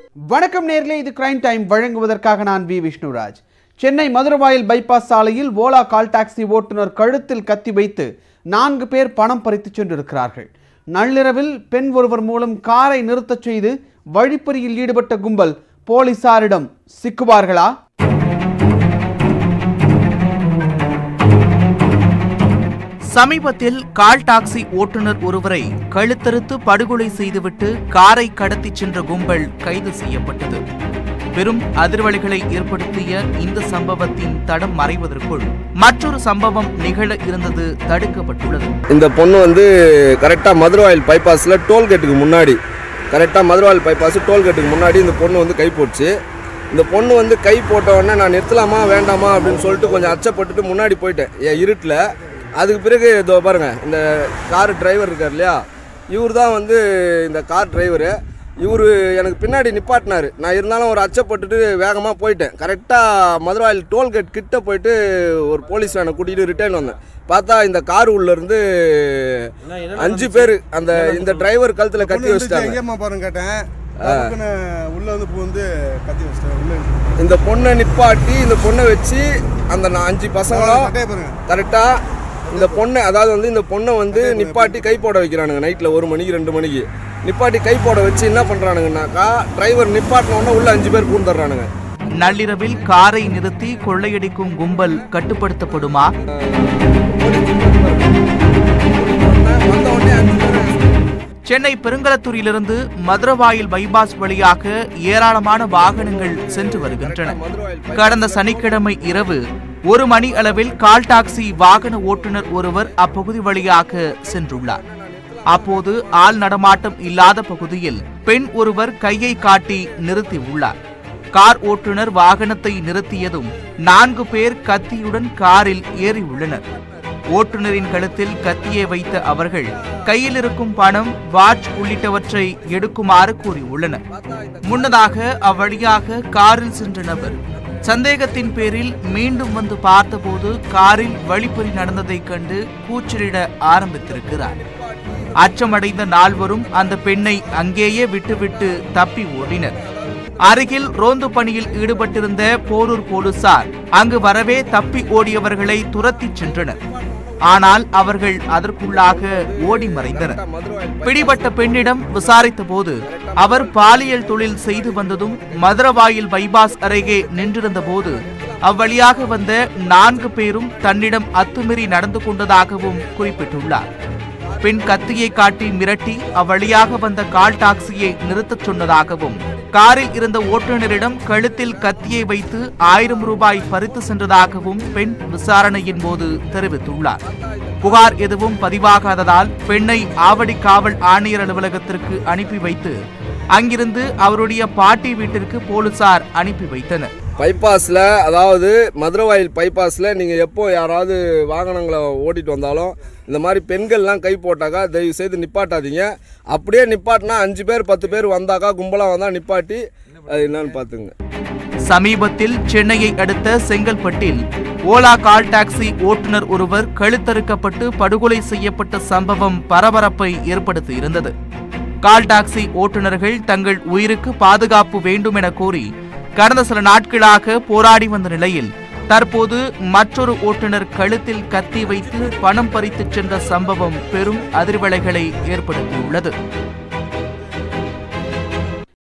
வணக்கம் நேர்களே இது கிரைம் டைம் வழங்குவதற்காக நான் வி விஷ்ணுராஜ் சென்னை மதுரவாயல் பைபாஸ் சாலையில் ஓலா கால் டாக்ஸி ஓட்டுநர் கழுத்தில் கத்தி வைத்து நான்கு பேர் பணம் பறித்துச் சென்றிருக்கிறார்கள் நள்ளிரவில் பெண் ஒருவர் மூலம் காரை நிறுத்தச் செய்து வழிப்பறியில் ஈடுபட்ட கும்பல் போலீசாரிடம் சிக்குவார்களா சமீபத்தில் கால் டாக்ஸி ஓட்டுநர் ஒருவரை கழுத்தறுத்து படுகொலை செய்துவிட்டு காரை கடத்திச் சென்ற கும்பல் கைது செய்யப்பட்டது பெரும் அதிர்வலைகளை ஏற்படுத்திய இந்த சம்பவத்தின் தடம் மறைவதற்குள் மற்றொரு சம்பவம் நிகழ இருந்தது தடுக்கப்பட்டுள்ளது இந்த பொண்ணு வந்து கரெக்டாக மதுரவாயில் பைபாஸில் டோல்கேட்டுக்கு முன்னாடி கரெக்டாக மதுரவாயில் பைபாஸ் டோல்கேட்டுக்கு முன்னாடி இந்த பொண்ணு வந்து கை போட்டுச்சு இந்த பொண்ணு வந்து கை போட்ட உடனே நான் நிறுத்தலாமா வேண்டாமா அப்படின்னு சொல்லிட்டு கொஞ்சம் அச்சப்பட்டுட்டு முன்னாடி போயிட்டேன் என் இருட்டில் அதுக்கு பிறகு இதோ பாருங்க இந்த கார் டிரைவர் இருக்கார் இல்லையா இவர் தான் வந்து இந்த கார் டிரைவரு இவர் எனக்கு பின்னாடி நிப்பாட்டினார் நான் இருந்தாலும் ஒரு அச்சப்பட்டுட்டு வேகமாக போயிட்டேன் கரெக்டாக மதுரவாயில் டோல்கேட் கிட்ட போயிட்டு ஒரு போலீஸ் வேனை கூட்டிகிட்டு ரிட்டர்ன் வந்தேன் பார்த்தா இந்த கார் உள்ள இருந்து அஞ்சு பேர் அந்த இந்த டிரைவர் கழுத்துல கத்தி பொண்ணு இருந்துச்சு, வச்சிட்டாங்க எங்கேம்மா பாருங்க கேட்டேன் டக்குன்னு உள்ள வந்து பூ வந்து கத்தி வச்சிட்டேன் உள்ள இருந்து. இந்த பொண்ணை நிப்பாட்டி இந்த பொண்ணை வச்சு அந்த நான் அஞ்சு பசங்களும் சட்டையை பாருங்க கரெக்டா இந்த பொண்ணை அதாவது வந்து இந்த பொண்ணை வந்து நிப்பாட்டி கை போட வைக்கிறானுங்க நைட்டில் ஒரு மணிக்கு ரெண்டு மணிக்கு நிப்பாட்டி கை போட வச்சு என்ன பண்ணுறானுங்கனாக்கா டிரைவர் நிப்பாட்டின உடனே உள்ள அஞ்சு பேர் பூந்துடுறானுங்க நள்ளிரவில் காரை நிறுத்தி கொள்ளையடிக்கும் கும்பல் கட்டுப்படுத்தப்படுமா வந்த உடனே அஞ்சு பேர் சென்னை பெருங்கலத்தூரிலிருந்து மதுரவாயில் பைபாஸ் வழியாக ஏராளமான வாகனங்கள் சென்று வருகின்றன கடந்த சனிக்கிழமை இரவு ஒரு மணி அளவில் கால் டாக்ஸி வாகன ஓட்டுநர் ஒருவர் அப்பகுதி வழியாக சென்றுள்ளார் அப்போது ஆள் நடமாட்டம் இல்லாத பகுதியில் பெண் ஒருவர் கையை காட்டி நிறுத்தியுள்ளார் கார் ஓட்டுநர் வாகனத்தை நிறுத்தியதும் நான்கு பேர் கத்தியுடன் காரில் ஏறியுள்ளனர் ஓட்டுநரின் கழுத்தில் கத்தியை வைத்த அவர்கள் கையில் இருக்கும் பணம் வாட்ச் உள்ளிட்டவற்றை எடுக்குமாறு கூறியுள்ளனர் முன்னதாக அவ்வழியாக காரில் சென்ற நபர் சந்தேகத்தின் பேரில் மீண்டும் வந்து பார்த்தபோது காரில் வழிப்பறி நடந்ததைக் கண்டு கூச்சலிட ஆரம்பித்திருக்கிறார் அச்சமடைந்த நால்வரும் அந்த பெண்ணை அங்கேயே விட்டுவிட்டு தப்பி ஓடினர் அருகில் ரோந்து பணியில் ஈடுபட்டிருந்த போரூர் போலீசார் அங்கு வரவே தப்பி ஓடியவர்களை துரத்திச் சென்றனர் ஆனால் அவர்கள் அதற்குள்ளாக ஓடி மறைந்தனர் பிடிபட்ட பெண்ணிடம் விசாரித்த போது அவர் பாலியல் தொழில் செய்து வந்ததும் மதுரவாயில் பைபாஸ் அருகே நின்றிருந்த போது அவ்வழியாக வந்த நான்கு பேரும் தன்னிடம் அத்துமீறி நடந்து கொண்டதாகவும் குறிப்பிட்டுள்ளார் பெண் கத்தியை காட்டி மிரட்டி அவ்வழியாக வந்த கால் டாக்ஸியை நிறுத்தச் சொன்னதாகவும் காரில் இருந்த ஓட்டுநரிடம் கழுத்தில் கத்தியை வைத்து ஆயிரம் ரூபாய் பறித்து சென்றதாகவும் பெண் விசாரணையின் போது தெரிவித்துள்ளார் புகார் எதுவும் பதிவாகாததால் பெண்ணை ஆவடி காவல் ஆணையர் அலுவலகத்திற்கு அனுப்பி வைத்து அங்கிருந்து அவருடைய பாட்டி வீட்டிற்கு போலீசார் அனுப்பி வைத்தனர் பைபாஸில் அதாவது மதுரவாயில் பைபாஸில் நீங்கள் எப்போ யாராவது வாகனங்களை ஓட்டிட்டு வந்தாலும் இந்த மாதிரி பெண்கள்லாம் கை போட்டாக்கா தயவு செய்து நிப்பாட்டாதீங்க அப்படியே நிப்பாட்டினா அஞ்சு பேர் பத்து பேர் வந்தாக்கா கும்பலாக வந்தால் நிப்பாட்டி அது என்னன்னு பார்த்துங்க சமீபத்தில் சென்னையை அடுத்த செங்கல்பட்டில் ஓலா கால் டாக்ஸி ஓட்டுநர் ஒருவர் கழுத்தறுக்கப்பட்டு படுகொலை செய்யப்பட்ட சம்பவம் பரபரப்பை ஏற்படுத்தியிருந்தது கால் டாக்ஸி ஓட்டுநர்கள் தங்கள் உயிருக்கு பாதுகாப்பு வேண்டும் என கோரி கடந்த சில நாட்களாக போராடி வந்த நிலையில் தற்போது மற்றொரு ஓட்டுநர் கழுத்தில் கத்தி வைத்து பணம் பறித்துச் சென்ற சம்பவம் பெரும் அதிர்வலைகளை ஏற்படுத்தியுள்ளது